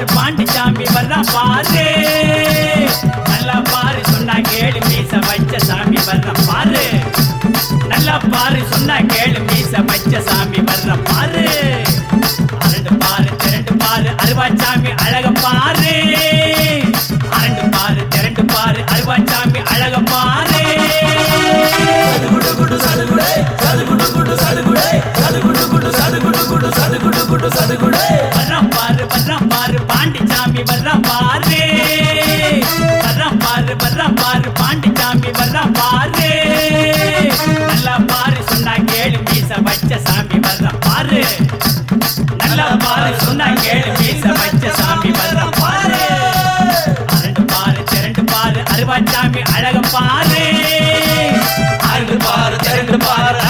பாரு பாண்டிச்சாமி வர்றான் பாரு நல்லா பாரு சொன்னா கேளு மீச வச்ச சாமி வர்றான் பாரு நல்லா பாரு சொன்னா கேளு மீச வச்ச சாமி வர்றான் பாரு அரண்டு பாரு திரண்டு பாரு அருவாச்சாமி அழக பாரு அரண்டு பாரு திரண்டு பாரு அருவாச்சாமி அழக பாரு வர்றான் பாரு வர்றான் பாரு பாண்டிச்சாமி வர்றான் பாரு வர்றான் பாரு வர்றான் பாரு பாண்டிச்சாமி வர்றான் பாரு நல்லா பாரு சொன்னா கேளு மீச வச்ச சாமி வர்றான் பாரு நல்லா பாரு சொன்னா கேளு மீச வச்ச சாமி வர்றான் பாரு அரண்டு பாரு திரண்டு பாரு அருவாச்சாமி அழக பாரு அரண்டு பாரு திரண்டு பாரு